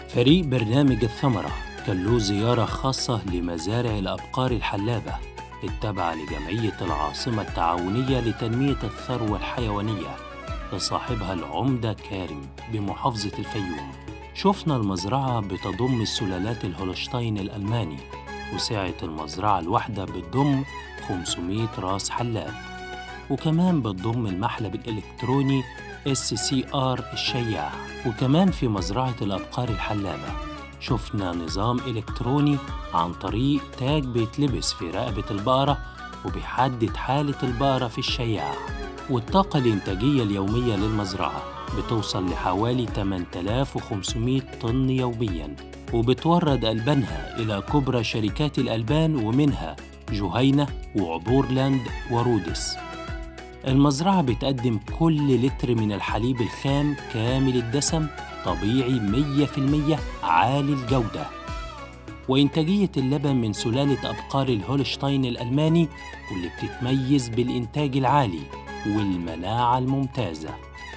فريق برنامج الثمرة كان له زيارة خاصة لمزارع الأبقار الحلابة التابعة لجمعية العاصمة التعاونية لتنمية الثروة الحيوانية لصاحبها العمدة كارم بمحافظة الفيوم شفنا المزرعة بتضم السلالات الهولشتاين الألماني وسعة المزرعة الواحدة بتضم 500 راس حلاب وكمان بتضم المحلب الإلكتروني SCR الشياع وكمان في مزرعة الأبقار الحلابة شفنا نظام إلكتروني عن طريق تاج بيتلبس في رقبة البقرة وبيحدد حالة البقرة في الشياع والطاقة الإنتاجية اليومية للمزرعة بتوصل لحوالي 8500 طن يومياً وبتورد ألبانها إلى كبرى شركات الألبان ومنها جهينة وعبورلاند ورودس المزرعة بتقدم كل لتر من الحليب الخام كامل الدسم طبيعي 100% عالي الجودة وإنتاجية اللبن من سلالة أبقار الهولشتاين الألماني واللي بتتميز بالإنتاج العالي والمناعة الممتازة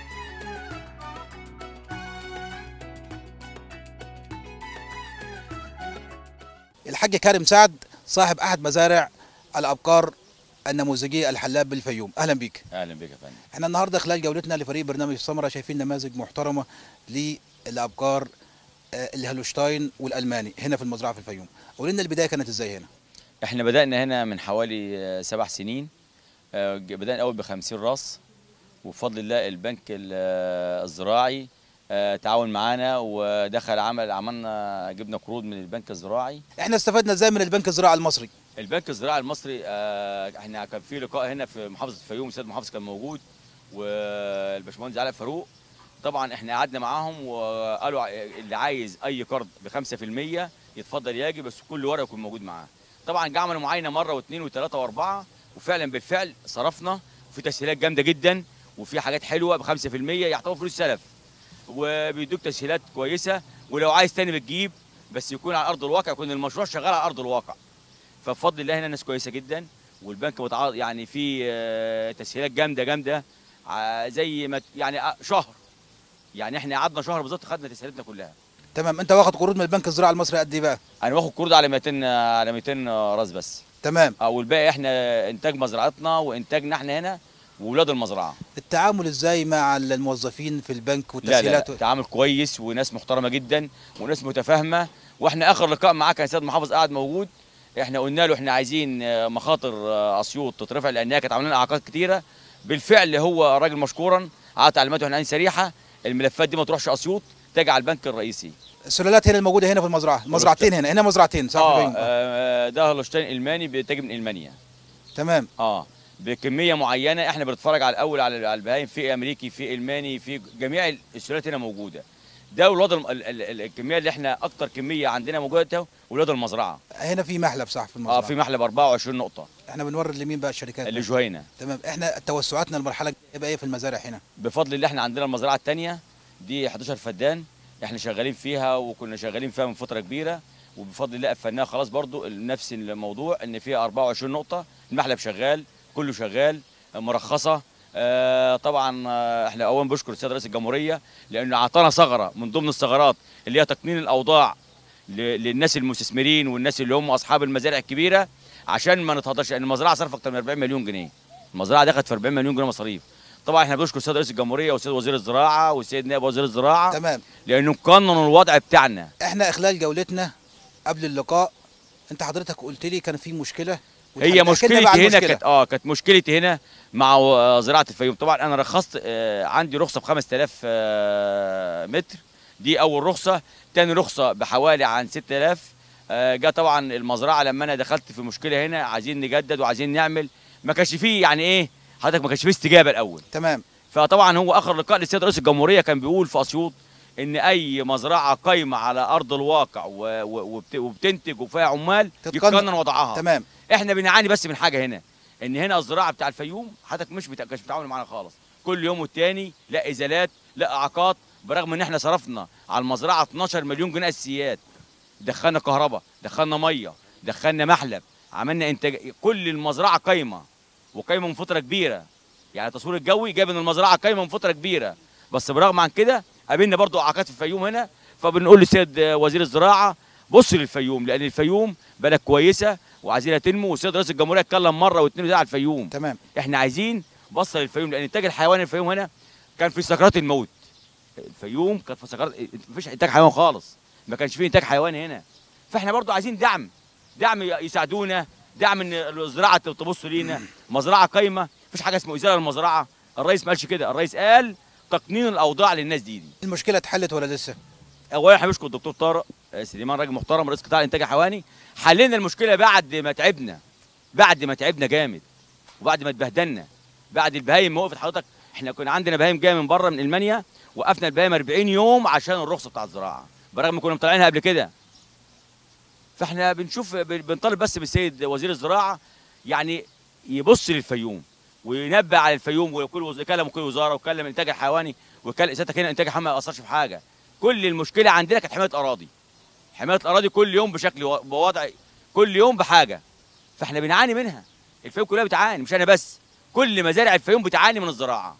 الحاج كارم سعد صاحب احد مزارع الابقار النموذجيه الحلاب بالفيوم اهلا بيك اهلا بك يا فندم احنا النهارده خلال جولتنا لفريق برنامج السمره شايفين نماذج محترمه للابقار آه، الهلوشتاين والالماني هنا في المزرعه في الفيوم قول لنا البدايه كانت ازاي هنا احنا بدانا هنا من حوالي آه، سبع سنين آه، ج- بدانا اول ب 50 راس وبفضل الله البنك ال- آه، الزراعي آه، تعاون معانا ودخل عمل عملنا جبنا قروض من البنك الزراعي احنا استفدنا ازاي من البنك الزراعي المصري البنك الزراعي المصري آه، احنا كان في لقاء هنا في محافظه الفيوم السيد المحافظ كان موجود والباشمهندس علاء فاروق طبعا احنا قعدنا معاهم وقالوا ع- اللي عايز اي قرض ب 5% يتفضل يجي بس كل ورقه يكون موجود معاه طبعا جه عملوا معاينه مره واثنين وثلاثه واربعه وفعلا بالفعل صرفنا وفي تسهيلات جامده جدا وفي حاجات حلوه ب 5% يعتبر فلوس سلف وبيدوك تسهيلات كويسه ولو عايز تاني بتجيب بس يكون على ارض الواقع يكون المشروع شغال على ارض الواقع فبفضل الله هنا الناس كويسه جدا والبنك متعاطي يعني في آه، تسهيلات جامده جامده ع- زي ما ت- يعني آه، شهر يعني احنا قعدنا شهر بالظبط خدنا تسهيلاتنا كلها تمام انت واخد قروض من البنك الزراعي المصري قد ايه بقى انا واخد قروض على 200 على 200 راس بس تمام او الباقي احنا انتاج مزرعتنا وانتاجنا احنا هنا واولاد المزرعه التعامل ازاي مع الموظفين في البنك لا لا والتسهيلات تعامل كويس وناس محترمه جدا وناس متفاهمه واحنا اخر لقاء معاه كان سيد محافظ قاعد موجود احنا قلنا له احنا عايزين آه، مخاطر آه، اسيوط تترفع لانها كانت عامله لنا اعاقات كتيره بالفعل هو راجل مشكورا عطى تعليماته احنا عايزين سريحه الملفات دي ما تروحش اسيوط تجي على البنك الرئيسي السلالات هنا الموجوده هنا في المزرعه مزرعتين هنا هنا مزرعتين صح في اه الفيوم آه، ده هولشتاين الماني بيتاجي من المانيا تمام اه بكميه معينه احنا بنتفرج على الاول على على البهايم في امريكي في الماني في جميع السلالات هنا موجوده ده ولاد الم- ال- ال- ال- الكميه اللي احنا اكتر كميه عندنا موجوده ده ولاد المزرعه هنا في محلب صح في المزرعه اه في محلب 24 نقطه احنا بنورد لمين بقى الشركات اللي جهينه تمام احنا توسعاتنا المرحله الجايه ايه في المزارع هنا بفضل الله احنا عندنا المزرعه الثانيه دي 11 فدان احنا شغالين فيها وكنا شغالين فيها من فتره كبيره وبفضل الله قفلناها خلاص برضو نفس الموضوع ان فيها 24 نقطه المحلب شغال كله شغال مرخصه آه طبعا آه، احنا اولا بشكر السيد رئيس الجمهوريه لانه اعطانا ثغره من ضمن الثغرات اللي هي تقنين الاوضاع ل- للناس المستثمرين والناس اللي هم اصحاب المزارع الكبيره عشان ما نتهدرش لان المزرعه صرف اكتر من 40 مليون جنيه المزرعه دخلت في 40 مليون جنيه مصاريف طبعا احنا بنشكر السيد رئيس الجمهوريه والسيد وزير الزراعه والسيد نائب وزير الزراعه تمام لانه قننوا الوضع بتاعنا احنا خلال جولتنا قبل اللقاء انت حضرتك قلت لي كان في مشكله هي وتحكي لنا مشكلتي بقى عن هنا المشكلة. كانت اه كانت مشكلتي هنا مع آه، زراعه الفيوم طبعا انا رخصت آه عندي رخصه ب 5000 آه متر دي اول رخصه تاني رخصه بحوالي عن 6000 آه جه طبعا المزرعه لما انا دخلت في مشكله هنا عايزين نجدد وعايزين نعمل ما كانش فيه يعني ايه حضرتك ما كانش فيه استجابه الاول تمام فطبعا هو اخر لقاء للسيد رئيس الجمهوريه كان بيقول في اسيوط ان اي مزرعه قايمه على ارض الواقع و- و- وبت- وبتنتج وفيها عمال تتقنن. يتقنن وضعها تمام احنا بنعاني بس من حاجه هنا ان هنا الزراعه بتاع الفيوم حضرتك مش بتا... مش بتتعامل معانا خالص كل يوم والتاني لا ازالات لا اعاقات برغم ان احنا صرفنا على المزرعه 12 مليون جنيه اساسيات دخلنا كهرباء دخلنا ميه دخلنا محلب عملنا انتاج كل المزرعه قايمه وقايمه من فتره كبيره يعني التصوير الجوي جاب ان المزرعه قايمه من فتره كبيره بس برغم عن كده قابلنا برضو اعاقات في الفيوم هنا فبنقول للسيد وزير الزراعه بص للفيوم لان الفيوم بلد كويسه وعايزينها تنمو والسيد رئيس الجمهوريه اتكلم مره واثنين وثلاثه على الفيوم تمام احنا عايزين بص للفيوم لان انتاج الحيوان الفيوم هنا كان في سكرات الموت الفيوم كانت في سكرات مفيش انتاج حيوان خالص ما كانش فيه انتاج حيوان هنا فاحنا برضو عايزين دعم دعم يساعدونا دعم ان الزراعه تبص لينا مزرعه قايمه مفيش حاجه اسمها ازاله للمزرعه الرئيس ما قالش كده الرئيس قال تقنين الاوضاع للناس دي, دي. المشكله اتحلت ولا لسه اولا احنا بنشكر الدكتور طارق سليمان راجل محترم رئيس قطاع الانتاج الحيواني حلينا المشكله بعد ما تعبنا بعد ما تعبنا جامد وبعد ما اتبهدلنا بعد البهايم ما وقفت حضرتك احنا كنا عندنا بهايم جايه من بره من المانيا وقفنا البهايم 40 يوم عشان الرخصه بتاع الزراعه برغم كنا مطلعينها قبل كده فاحنا بنشوف بنطالب بس بالسيد وزير الزراعه يعني يبص للفيوم وينبه على الفيوم وكل وز... يكلم كل وزاره ويكلم الانتاج الحيواني ويكلم سيادتك هنا الانتاج الحيواني ما اثرش في حاجه كل المشكله عندنا كانت حمايه اراضي حمايه الاراضي كل يوم بشكل و... بوضع كل يوم بحاجه فاحنا بنعاني منها الفيوم كلها بتعاني مش انا بس كل مزارع الفيوم بتعاني من الزراعه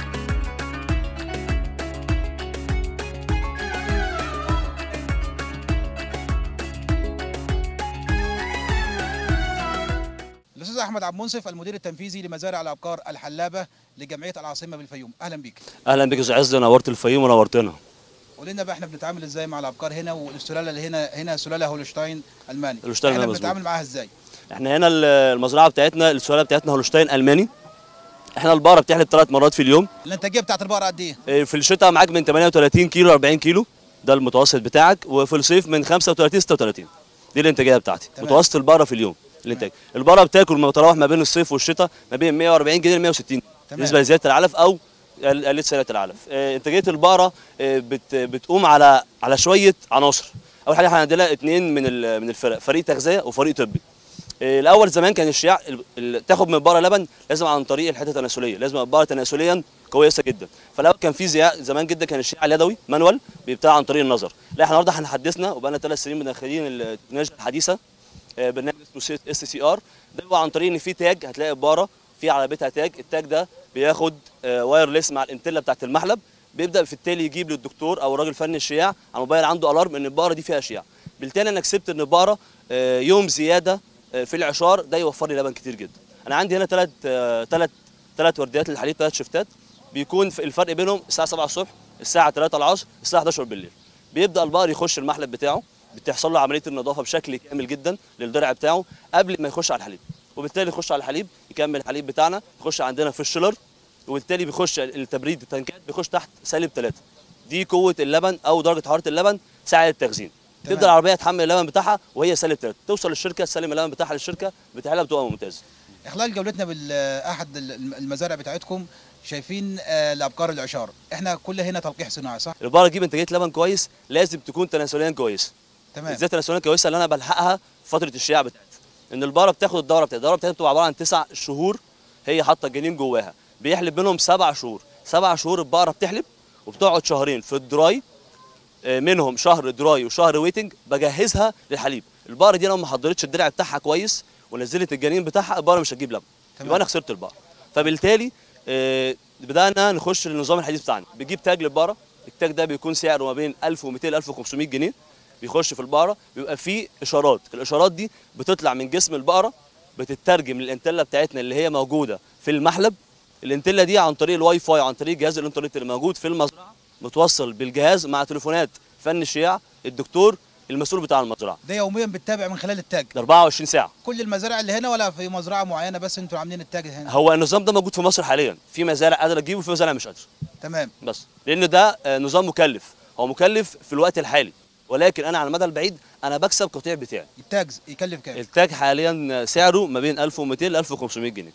الاستاذ احمد عبد المنصف المدير التنفيذي لمزارع الابقار الحلابه لجمعيه العاصمه بالفيوم اهلا بيك اهلا بك يا استاذ عز نورت الفيوم ونورتنا قول لنا بقى احنا بنتعامل ازاي مع الابقار هنا والسلاله اللي هنا هنا سلاله هولشتاين الماني هولشتاين احنا مظبوط. بنتعامل معاها ازاي احنا هنا ال- المزرعه بتاعتنا السلاله بتاعتنا هولشتاين الماني احنا البقره بتحلب ثلاث مرات في اليوم الانتاجيه بتاعت البقره قد ايه إيه، في الشتاء معاك من 38 كيلو ل 40 كيلو ده المتوسط بتاعك وفي الصيف من 35 36 دي الانتاجيه بتاعتي تمام. متوسط البقره في اليوم الانتاج البقره بتاكل ما بتراوح ما بين الصيف والشتاء ما بين 140 جنيه ل 160 تمام. بالنسبه لزياده العلف او قل- قلت سعر العلف آه، انتاجيه البقره آه، بت بتقوم على على شويه عناصر اول حاجه احنا عندنا اثنين من ال- من الفرق فريق تغذيه وفريق طبي آه، الاول زمان كان الشياع ال- ال- تاخد من البقره لبن لازم عن طريق الحته التناسليه لازم البقره تناسليا كويسه جدا فالاول كان في زياء زمان جدا كان الشياع اليدوي مانوال بيبتاع عن طريق النظر لا احنا النهارده احنا حدثنا وبقالنا ثلاث سنين مدخلين التكنولوجيا الحديثه آه، برنامج اسمه اس سي ار ده هو عن طريق ان في تاج هتلاقي البقره في على بيتها تاج التاج ده بياخد آه، وايرلس مع الانتله بتاعت المحلب بيبدا في التالي يجيب للدكتور او الراجل فني الشياع على الموبايل عنده الارم ان البقره دي فيها شياع بالتالي انا كسبت ان البقره آه، يوم زياده آه، في العشار ده يوفر لي لبن كتير جدا انا عندي هنا ثلاث ثلاث ثلاث ورديات للحليب ثلاث شفتات بيكون في الفرق بينهم الساعه 7 الصبح الساعه 3 العصر الساعه 11 بالليل بيبدا البقر يخش المحلب بتاعه بتحصل له عمليه النظافه بشكل كامل جدا للضرع بتاعه قبل ما يخش على الحليب وبالتالي يخش على الحليب يكمل الحليب بتاعنا يخش عندنا في الشيلر وبالتالي بيخش التبريد التنكات بيخش تحت سالب 3 دي قوه اللبن او درجه حراره اللبن ساعه التخزين تمام. تبدا العربيه تحمل اللبن بتاعها وهي سالب 3 توصل للشركه تسلم اللبن بتاعها للشركه بتاعها بتبقى ممتازه خلال جولتنا باحد المزارع بتاعتكم شايفين آه، الابقار العشار احنا كل هنا تلقيح صناعي صح البقره تجيب انتاجيه لبن كويس لازم تكون تناسليا كويسه تمام ازاي تناسليا كويسه اللي انا بلحقها في فتره الشياع بتاعتها ان البقره بتاخد الدوره بتاعتها الدوره بتاعتها بتبقى عباره عن تسع شهور هي حاطه الجنين جواها بيحلب منهم سبع شهور سبع شهور البقره بتحلب وبتقعد شهرين في الدراي آه، منهم شهر دراي وشهر ويتنج بجهزها للحليب البقره دي لو ما حضرتش الدرع بتاعها كويس ونزلت الجنين بتاعها البقره مش هتجيب لبن تمام. يبقى انا خسرت البقره فبالتالي آه، بدانا نخش للنظام الحديث بتاعنا بيجيب تاج للبقره التاج ده بيكون سعره ما بين 1200 ل 1500 جنيه بيخش في البقره بيبقى فيه اشارات الاشارات دي بتطلع من جسم البقره بتترجم للانتله بتاعتنا اللي هي موجوده في المحلب الانتله دي عن طريق الواي فاي عن طريق جهاز الانترنت اللي موجود في المزرعه متوصل بالجهاز مع تليفونات فن الشياع الدكتور المسؤول بتاع المزرعه ده يوميا بتتابع من خلال التاج ده 24 ساعه كل المزارع اللي هنا ولا في مزرعه معينه بس انتوا عاملين التاج هنا هو النظام ده موجود في مصر حاليا في مزارع قادره تجيبه وفي مزارع مش قادره تمام بس لان ده آه، نظام مكلف هو مكلف في الوقت الحالي ولكن انا على المدى البعيد انا بكسب قطيع بتاعي التاج يكلف كام التاج حاليا سعره ما بين 1200 ل 1500 جنيه